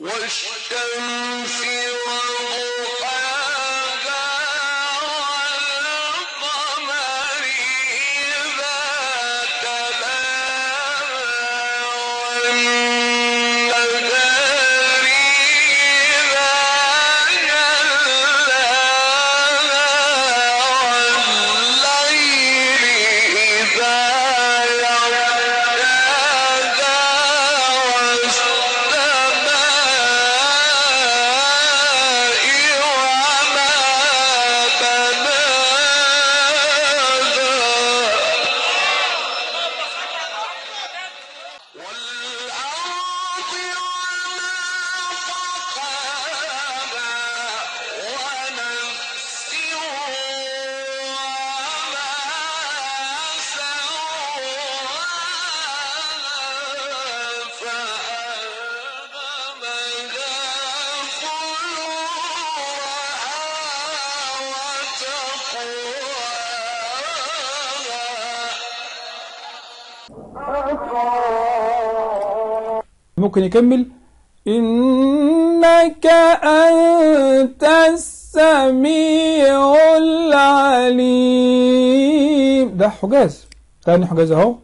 والشمس وضحاها والقمر إذا تلاها والنهار إذا جلاها والليل إذا يغشاها والسماء وما بناها والأرض وما طحاها ونفس وما سواها فألهمها فجورها ممكن يكمل إنك أنت السميع العليم ده حجاز تاني حجاز اهو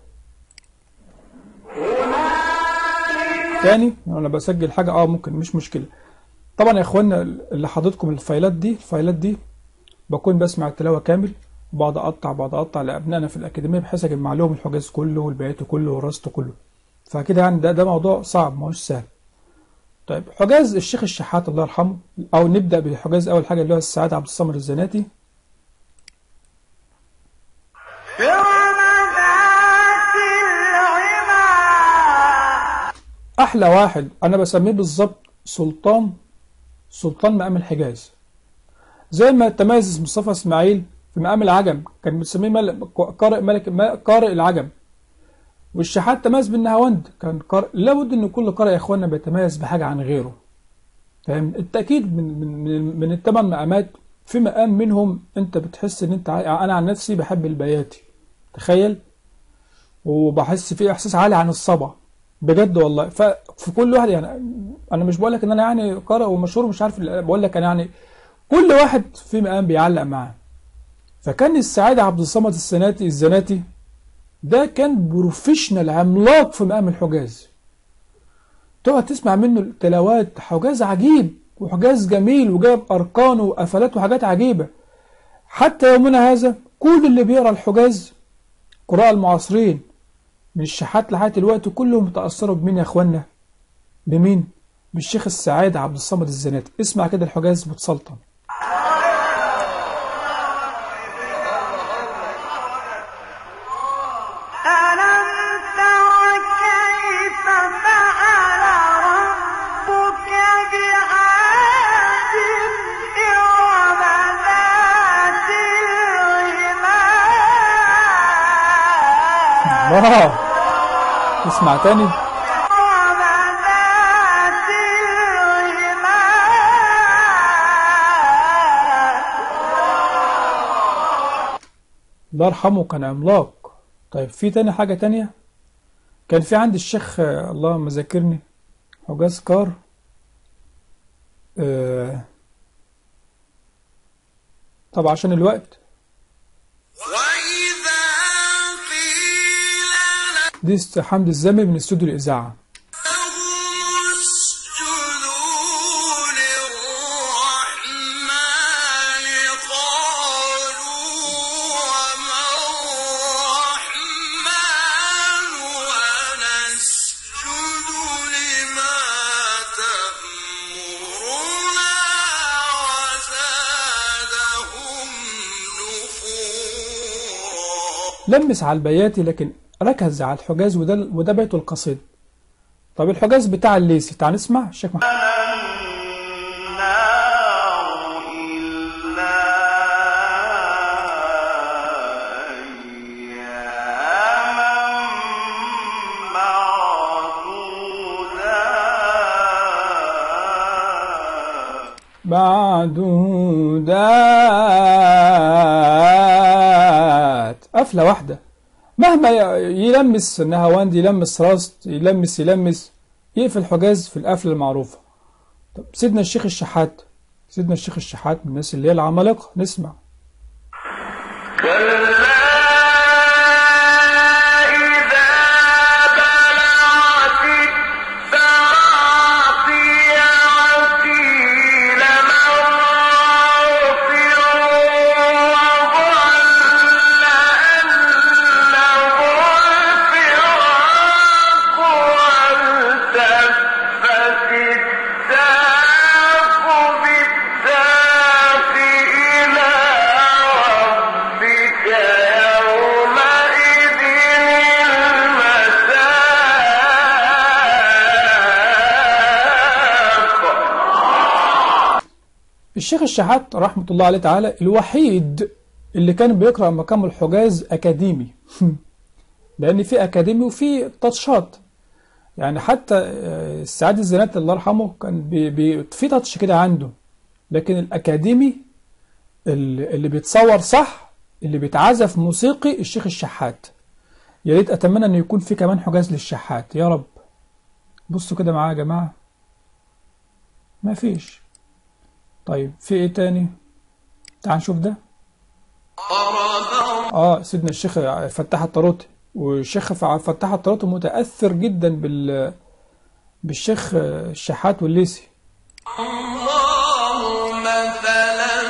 تاني انا بسجل حاجة اه ممكن مش مشكلة طبعا يا اخوانا اللي حاططكم الفايلات دي الفايلات دي بكون بسمع التلاوة كامل وبقعد اقطع بقعد اقطع لابنائنا في الاكاديمية بحيث اجمع لهم الحجاز كله والبيات كله وراسته كله فكده يعني ده ده موضوع صعب مش سهل طيب حجاز الشيخ الشحات الله يرحمه او نبدا بحجاز اول حاجه اللي هو السعاده عبد الصمد الزناتي ذات العماد احلى واحد انا بسميه بالظبط سلطان سلطان مقام الحجاز زي ما تميز مصطفى اسماعيل في مقام العجم كان بتسميه ملك قارئ ملك ما- قارئ العجم والشحات تميز بالنهاوند كان قارئ لابد ان كل قارئ يا اخوانا بيتميز بحاجه عن غيره فاهم التاكيد من من من, من الثمان مقامات في مقام منهم انت بتحس ان انت عاي- انا عن نفسي بحب البياتي تخيل وبحس فيه احساس عالي عن الصبا بجد والله ففي كل واحد يعني انا مش بقول لك ان انا يعني قارئ ومشهور ومش عارف بقول لك انا يعني كل واحد في مقام بيعلق معاه فكان السعاده عبد الصمد السناتي الزناتي ده كان بروفيشنال عملاق في مقام الحجاز تقعد تسمع منه التلاوات حجاز عجيب وحجاز جميل وجاب اركان وقفلات وحاجات عجيبه حتى يومنا هذا كل اللي بيقرا الحجاز قراء المعاصرين من الشحات لحد دلوقتي كلهم تأثروا بمين يا اخوانا بمين بالشيخ السعاد عبد الصمد الزناتي اسمع كده الحجاز متسلطن ألم تر كيف فعل ربك بعاد إرم ذات العماد الله اسمع تاني إرم ذات العماد الله يرحمه كان عملاق طيب في تاني حاجة تانية كان في عند الشيخ آه، الله ما ذاكرني حجاز كار آه، طب عشان الوقت وإذا قيل دي است- حمد الزمي من استوديو الإذاعة لهم اسجدوا للرحمن قالوا وما الرحمن ونسجد لما تأمرنا وزادهم نفورا لمس على البياتي لكن ركز على الحجاز وده وده بيته القصيد طب الحجاز بتاع الليسي تعال نسمع الشيخ محمد النار إلا أياما معدودات معدودات قفلة واحدة مهما ي- يلمس نهاوند يلمس راست يلمس يلمس يقفل حجاز في القفلة المعروفة طب سيدنا الشيخ الشحات سيدنا الشيخ الشحات من الناس اللي هي العمالقة نسمع كلا إذا بلغت التراقي وقيل من راق وظن أنه الفراق والتفت الساق بالساق إلى ربك يومئذ المساق الشيخ الشحات رحمة الله عليه تعالى الوحيد اللي كان بيقرأ مقام الحجاز أكاديمي لأن في أكاديمي وفي تاتشات يعني حتى آه، السعادة الزنات الله يرحمه كان بي بي في تاتش كده عنده لكن الأكاديمي ال- اللي بيتصور صح اللي بيتعزف موسيقي الشيخ الشحات يا ريت أتمنى إن يكون في كمان حجاز للشحات يا رب بصوا كده معايا يا جماعة ما فيش طيب في ايه تاني تعال نشوف ده اه سيدنا الشيخ فتح الطروطي والشيخ ف- فتح الطروطي متأثر جدا بال بالشيخ الشحات والليسي الله مثلا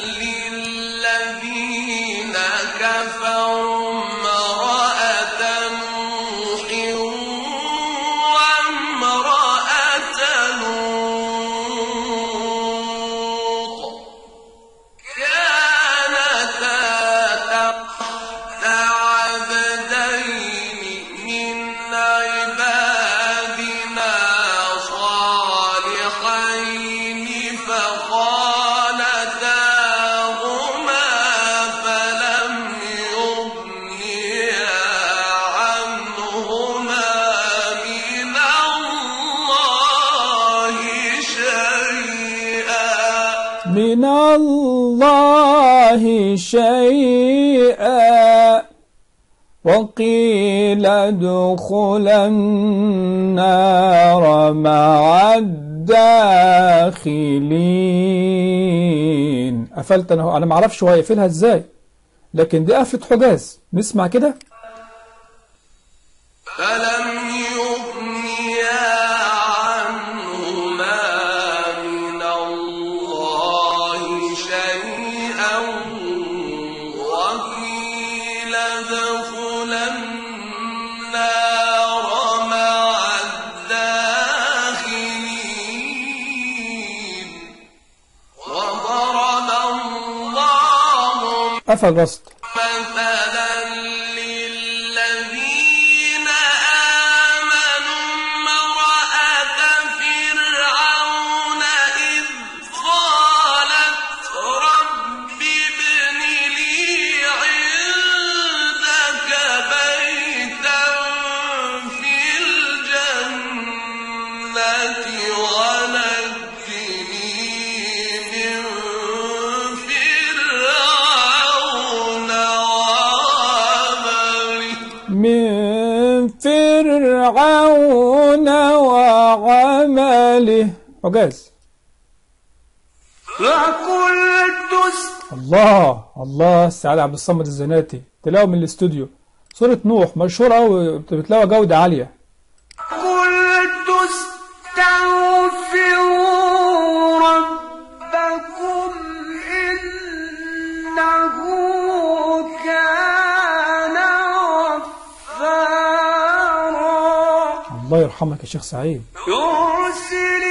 للذين كفروا امرأة نوح وامرأة لوط كانتا تحت عبدين من عبادنا صالحين فخانتاهما فلم يغنيا عنهما من الله شيئا من الله شيئا وقيل ادخلا النار مع الداخلين قفلت انا انا ما اعرفش هو هيقفلها ازاي لكن دي قفلة حجاز نسمع كده فلم يغنيا عنهما من الله شيئا وقيل ادخلا النار مع الداخلين وضرب الله قفل رصد مثلا للذين آمنوا امرأة فرعون إذ قالت رب ابن لي عندك بيتا في الجنة ونجني من فرعون وعمله من فرعون وعمله حجاز فقلت الله الله السعادة عبد الصمد الزناتي تلاقوا من الاستوديو سورة نوح مشهورة أوي بتلاقوا جودة عالية قلت استغفروا ربكم إنه كان غفارا الله يرحمك يا شيخ سعيد يرسل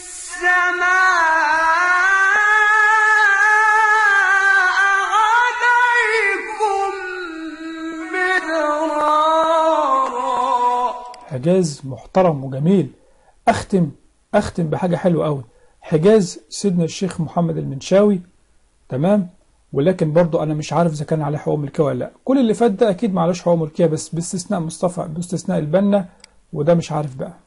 السماء عليكم مدرارا حجاز محترم وجميل أختم أختم بحاجة حلوة أوي حجاز سيدنا الشيخ محمد المنشاوي تمام ولكن برضو أنا مش عارف إذا كان عليه حقوق ملكية ولا لأ كل اللي فات ده أكيد معلوش حقوق ملكية بس باستثناء مصطفى باستثناء البنا وده مش عارف بقى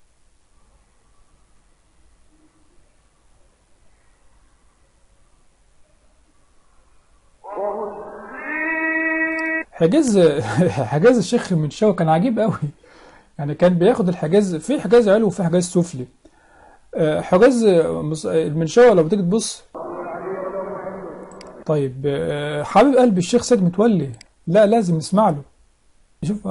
حجاز حجاز الشيخ المنشاوي كان عجيب قوي يعني كان بياخد الحجاز في حجاز علوي وفي حجاز سفلي آه، حجاز آه، مص- آه، المنشاوي لو بتيجي تبص طيب آه، حبيب قلبي الشيخ سيد متولي لا لازم نسمع له شوف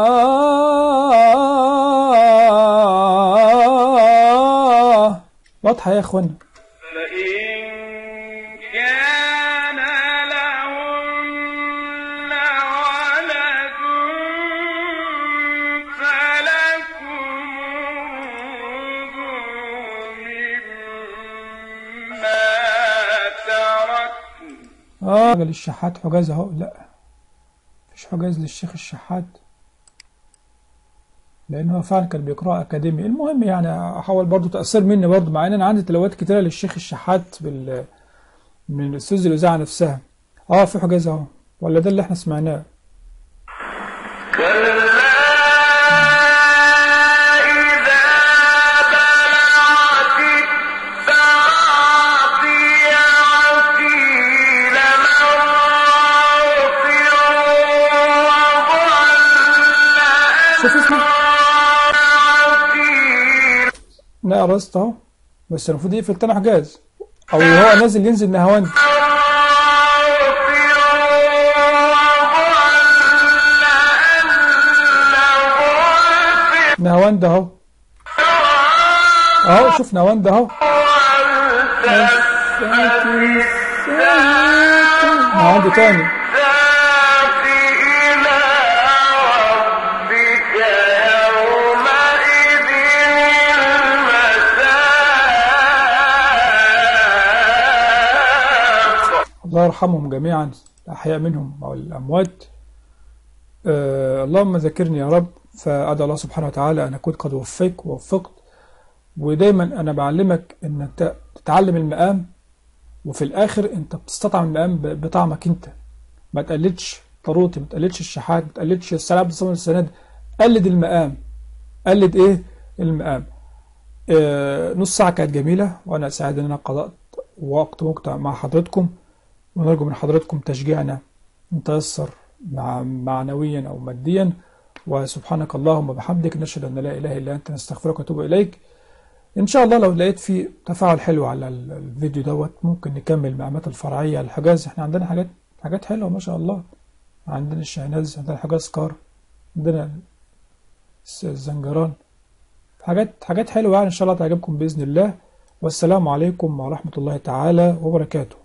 آه واضحة يا اخوانا فإن كان لهن ولد فلكم مما تركن اه للشحات حجاز اهو لا مفيش حجاز للشيخ الشحات لان هو فعلا كان بيقرا اكاديمي المهم يعني احاول برضو تاثير مني برضو مع ان انا عندي تلاوات كتيره للشيخ الشحات بال من استاذ الاذاعه نفسها اه في حجاز اهو ولا ده اللي احنا سمعناه كلا إذا بلغت التراقي وقيل موطئ شوف اسمه وقيل لا رست اهو بس المفروض يقفل تاني حجاز او هو نازل ينزل نهواند نهواند اهو اهو شوف نهواند اهو نهواند تاني الله يرحمهم جميعا الأحياء منهم أو الأموات آه اللهم ذكرني يا رب فأدعو الله سبحانه وتعالى أن أكون قد وفيك ووفقت ودايما أنا بعلمك أن أنت تتعلم المقام وفي الآخر أنت بتستطعم المقام ب- بطعمك أنت ما تقلدش طروطي ما تقلدش الشحات ما تقلدش السلام عبد الصمد السند قلد المقام قلد إيه المقام آه نص ساعة كانت جميلة وأنا سعيد إن أنا قضأت وقت مقطع مع حضرتكم ونرجو من حضراتكم تشجيعنا أن تيسر مع معنويا أو ماديا وسبحانك اللهم وبحمدك نشهد أن لا إله إلا أنت نستغفرك ونتوب إليك إن شاء الله لو لقيت في تفاعل حلو على ال- الفيديو دوت ممكن نكمل مقامات الفرعية على الحجاز احنا عندنا حاجات حاجات حلوة ما شاء الله عندنا الشاهناز عندنا حجاز كار عندنا الس- الزنجران حاجات حاجات حلوة يعني إن شاء الله تعجبكم بإذن الله والسلام عليكم ورحمة الله تعالى وبركاته